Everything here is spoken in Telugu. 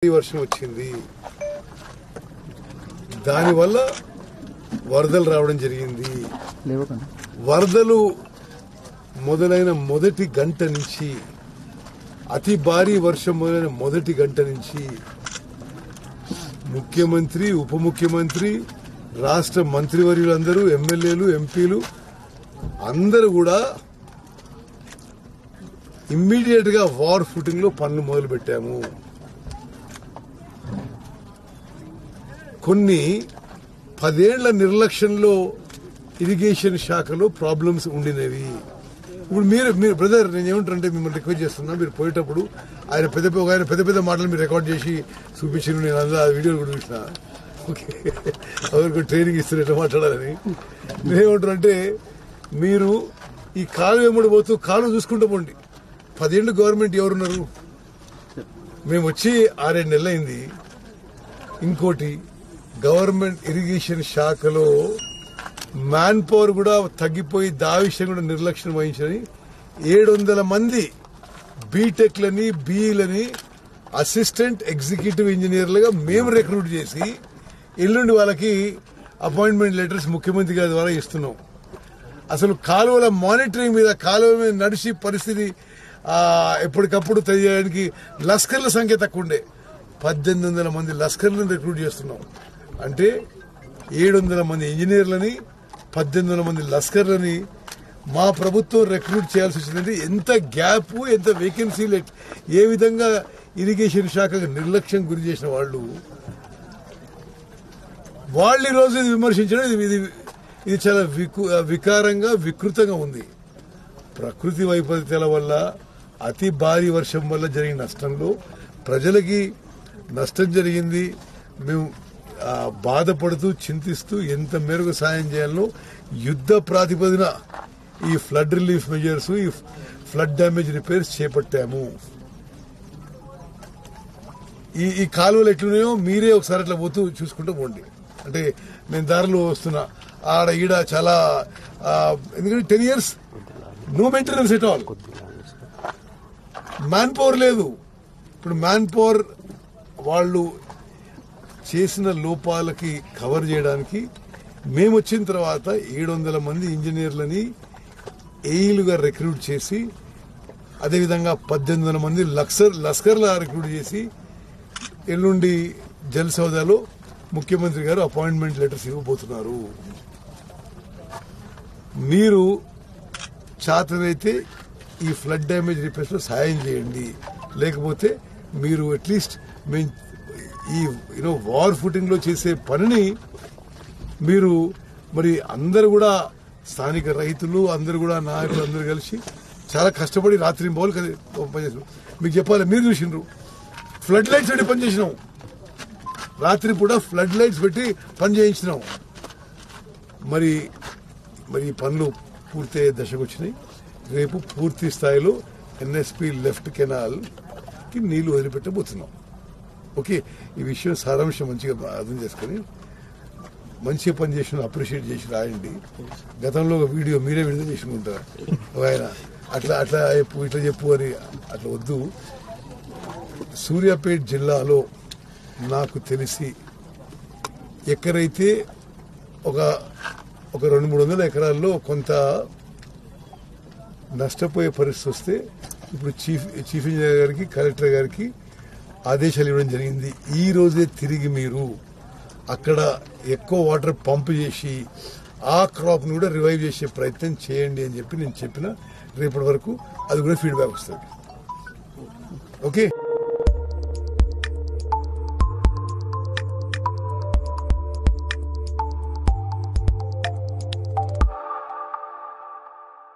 ఈ వర్షం వచ్చింది దానివల్ల వరదలు రావడం జరిగింది లేవకండి వరదలు మొదలైన మొదటి గంట నుంచి అతి భారీ వర్షం మొదలైన మొదటి గంట నుంచి ముఖ్యమంత్రి ఉప ముఖ్యమంత్రి రాష్ట్ర మంత్రివర్యులందరూ ఎమ్మెల్యేలు ఎంపీలు అందరూ కూడా ఇమ్మీడియట్ గా వార్ ఫుటింగ్ లో పనులు మొదలు పెట్టాము కొన్ని పదేళ్ల నిర్లక్ష్యంలో ఇరిగేషన్ శాఖలో ప్రాబ్లమ్స్ ఉండినవి ఇప్పుడు మీరు మీరు బ్రదర్ నేను ఏమంటారంటే మిమ్మల్ని రిక్వెస్ట్ చేస్తున్నా మీరు పోయేటప్పుడు ఆయన పెద్ద పెద్ద- ఒక ఆయన పెద్ద పెద్ద మాటలు మీరు రికార్డ్ చేసి చూపించిన నేను అందరూ ఆ వీడియోలు కూడా చూసిన ఓకే ఎవరికి ట్రైనింగ్ ఇస్తారు ఎట్లా మాట్లాడాలని నేనేమంటారంటే మీరు ఈ కాలు వెంబడి పోతూ కాలు చూసుకుంటూ పోండి పదేళ్ళు గవర్నమెంట్ ఎవరున్నారు మేము వచ్చి ఆరేడు నెలలైంది ఇంకోటి గవర్నమెంట్ ఇరిగేషన్ శాఖలో మ్యాన్ పవర్ కూడా తగ్గిపోయి దా విషయం కూడా నిర్లక్ష్యం వహించని ఏడు వందల మంది బీటెక్లని బీఈలని అసిస్టెంట్ ఎగ్జిక్యూటివ్ ఇంజనీర్లుగా మేము రిక్రూట్ చేసి ఎల్లుండి వాళ్ళకి అపాయింట్మెంట్ లెటర్స్ ముఖ్యమంత్రి గారి ద్వారా ఇస్తున్నాం అసలు కాలువల మానిటరింగ్ మీద కాలువ మీద నడిచి పరిస్థితి ఆ, ఎప్పటికప్పుడు తెలియడానికి లస్కర్ల సంఖ్య తక్కువ ఉండే పద్దెనిమిది వందల మంది లస్కర్లను రిక్రూట్ చేస్తున్నాం అంటే ఏడు వందల మంది ఇంజనీర్లని పద్దెనిమిది వందల మంది లస్కర్లని మా ప్రభుత్వం రిక్రూట్ చేయాల్సి వచ్చిందంటే ఎంత గ్యాప్ ఎంత వేకెన్సీలు ఎట్- ఏ విధంగా ఇరిగేషన్ శాఖకు నిర్లక్ష్యం గురి చేసిన వాళ్ళు వాళ్ళు ఈ రోజు ఇది విమర్శించడం ఇది ఇది ఇది చాలా వికు- వికారంగా వికృతంగా ఉంది ప్రకృతి వైపరీత్యాల వల్ల అతి భారీ వర్షం వల్ల జరిగిన నష్టంలో ప్రజలకి నష్టం జరిగింది మేము ఆ, బాధపడుతూ చింతిస్తూ ఎంత మేరకు సాయం చేయాలో యుద్ధ ప్రాతిపదిన ఈ ఫ్లడ్ రిలీఫ్ మెజర్స్ ఈ ఫ్లడ్ డ్యామేజ్ రిపేర్స్ చేపట్టాము ఈ ఈ కాలువలు ఎట్లున్నాయో మీరే ఒకసారి అట్లా పోతూ చూసుకుంటూ పోండి అంటే నేను దారిలో వస్తున్నా ఆడ ఈడ చాలా ఆ, ఎందుకంటే ten years no maintenance at all man power లేదు ఇప్పుడు మ్యాన్ పవర్ వాళ్ళు చేసిన లోపాలకి కవర్ చేయడానికి మేము వచ్చిన తర్వాత ఏడు వందల మంది ఇంజనీర్లని ఏఈలుగా రిక్రూట్ చేసి అదేవిధంగా పద్దెనిమిది వందల మంది లక్సర్ లస్కర్లా రిక్రూట్ చేసి ఎల్లుండి జల్ సౌదాలో ముఖ్యమంత్రి గారు అపాయింట్మెంట్ లెటర్స్ ఇవ్వబోతున్నారు మీరు చేతనైతే ఈ ఫ్లడ్ డ్యామేజ్ రిపేర్స్ లో సాయం చేయండి లేకపోతే మీరు అట్లీస్ట్ మేము ఈ యూనో వార్ ఫుటింగ్ లో చేసే పనిని మీరు మరి అందరు కూడా స్థానిక రైతులు అందరు కూడా నాయకులు అందరూ కలిసి చాలా కష్టపడి రాత్రి బౌలు పనిచేసారు మీకు చెప్పాలి మీరు చూసిండ్రు ఫ్లడ్ లైట్స్ పెట్టి పనిచేసినాం రాత్రి కూడా ఫ్లడ్ లైట్స్ పెట్టి పని చేయించినాం మరి మరి ఈ పనులు పూర్తయ్యే దశకు వచ్చినాయి రేపు పూర్తి స్థాయిలో ఎన్ఎస్పి లెఫ్ట్ కెనాల్ కి నీళ్లు వదిలిపెట్టబోతున్నాం ఓకే ఈ విషయం సారాంశం మంచిగా అర్థం చేసుకొని మంచిగా పని చేసిన అప్రిషియేట్ చేసి రాయండి గతంలో ఒక వీడియో మీరే విడుదల చేసుకుంటారు ఒక ఆయన అట్లా అట్లా చెప్పు ఇట్లా చెప్పు అని అట్లా వద్దు సూర్యాపేట జిల్లాలో నాకు తెలిసి ఎక్కడైతే ఒక ఒక రెండు మూడు వందల ఎకరాల్లో కొంత నష్టపోయే పరిస్థితి వస్తే ఇప్పుడు చీఫ్ చీఫ్ ఇంజనీర్ గారికి కలెక్టర్ గారికి ఆదేశాలు ఇవ్వడం జరిగింది ఈ రోజే తిరిగి మీరు అక్కడ ఎక్కువ వాటర్ పంప్ చేసి ఆ క్రాప్ను కూడా రివైవ్ చేసే ప్రయత్నం చేయండి అని చెప్పి నేను చెప్పిన రేపటి వరకు అది కూడా ఫీడ్బ్యాక్ వస్తుంది ఓకే